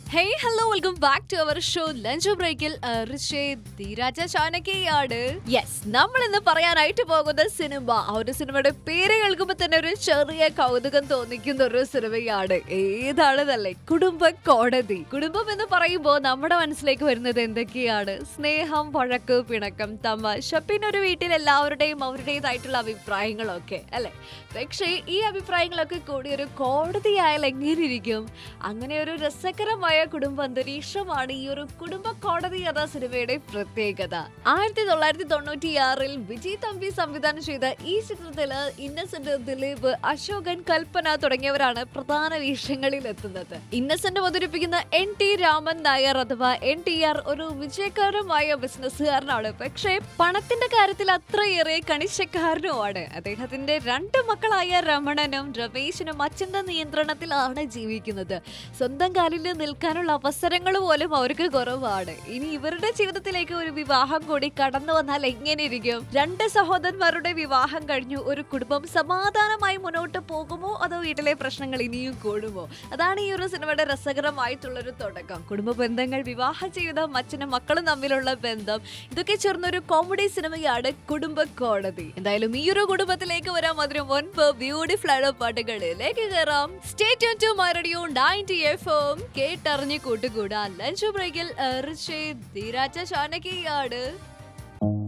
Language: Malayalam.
hey hello welcome back to our show lunch ബ്രേക്കിൽ ധീരാജ ചാനകിയാണ് യെസ് നമ്മൾ ഇന്ന് പറയാനായിട്ട് പോകുന്ന സിനിമ ആ ഒരു സിനിമയുടെ പേര് കേൾക്കുമ്പോൾ തന്നെ ഒരു ചെറിയ കൗതുകം തോന്നിക്കുന്ന ഒരു സിനിമയാണ് ഏതാണെന്നല്ലേ കുടുംബ കോടതി കുടുംബം എന്ന് പറയുമ്പോൾ നമ്മുടെ മനസ്സിലേക്ക് വരുന്നത് എന്തൊക്കെയാണ് സ്നേഹം വഴക്ക് പിണക്കം തമാശ പിന്നെ ഒരു വീട്ടിൽ എല്ലാവരുടെയും അവരുടേതായിട്ടുള്ള അഭിപ്രായങ്ങളൊക്കെ അല്ലെ പക്ഷേ ഈ അഭിപ്രായങ്ങളൊക്കെ കൂടി ഒരു കോടതിയായാൽ എങ്ങനെ ഇരിക്കും അങ്ങനെ ഒരു രസകരമായ കുടുംബ അന്തരീക്ഷമാണ് ഈ ഒരു കുടുംബ കോടതി എന്ന സിനിമയുടെ പ്രത്യേകത ആയിരത്തി തൊള്ളായിരത്തി തൊണ്ണൂറ്റിയാറിൽ വിജയ് തമ്പി സംവിധാനം ചെയ്ത ഈ ചിത്രത്തില് ഇന്നസെന്റ് ദിലീപ് അശോകൻ കൽപ്പന തുടങ്ങിയവരാണ് പ്രധാന വേഷങ്ങളിൽ എത്തുന്നത് ഇന്നസെന്റ് അവതരിപ്പിക്കുന്ന എൻ ടി രാമൻ നായർ അഥവാ എൻ ടി ആർ ഒരു വിജയകരമായ ബിസിനസ്സുകാരനാണ് പക്ഷേ പണത്തിന്റെ കാര്യത്തിൽ അത്രയേറെ കണിശക്കാരനുമാണ് അദ്ദേഹത്തിന്റെ രണ്ട് മക്കളായ രമണനും രമേശിനും അച്ഛന്റെ നിയന്ത്രണത്തിലാണ് ജീവിക്കുന്നത് സ്വന്തം കാലിൽ നിൽക്കാനുള്ള അവസരങ്ങൾ പോലും അവർക്ക് കുറവാണ് ഇനി ഇവരുടെ ജീവിതത്തിലേക്ക് ഒരു വിവാഹം കൂടി കടന്നു വന്നാൽ എങ്ങനെ ഇരിക്കും രണ്ട് സഹോദരന്മാരുടെ വിവാഹം കഴിഞ്ഞു ഒരു കുടുംബം സമാധാനമായി മുന്നോട്ട് പോകുമോ അതോ വീട്ടിലെ പ്രശ്നങ്ങൾ ഇനിയും കൂടുമോ അതാണ് ഈ ഒരു സിനിമയുടെ രസകരമായിട്ടുള്ള ഒരു തുടക്കം കുടുംബ ബന്ധങ്ങൾ വിവാഹ ജീവിതം അച്ഛനും മക്കളും തമ്മിലുള്ള ബന്ധം ഇതൊക്കെ ചേർന്നൊരു കോമഡി സിനിമയാണ് കുടുംബ കോടതി എന്തായാലും ഈ ഒരു കുടുംബത്തിലേക്ക് വരാൻ അതിന് മുൻപ് ബ്യൂട്ടിഫുൾ ആയ പാട്ടുകളിലേക്ക് കയറാം stay tune to my radio 90 FM കേട്ടറിഞ്ഞ് കൂട്ടുകൂടാ ലഞ്ച് ബ്രേക്കിൽ ധീരാജ ചാനകിയാണ്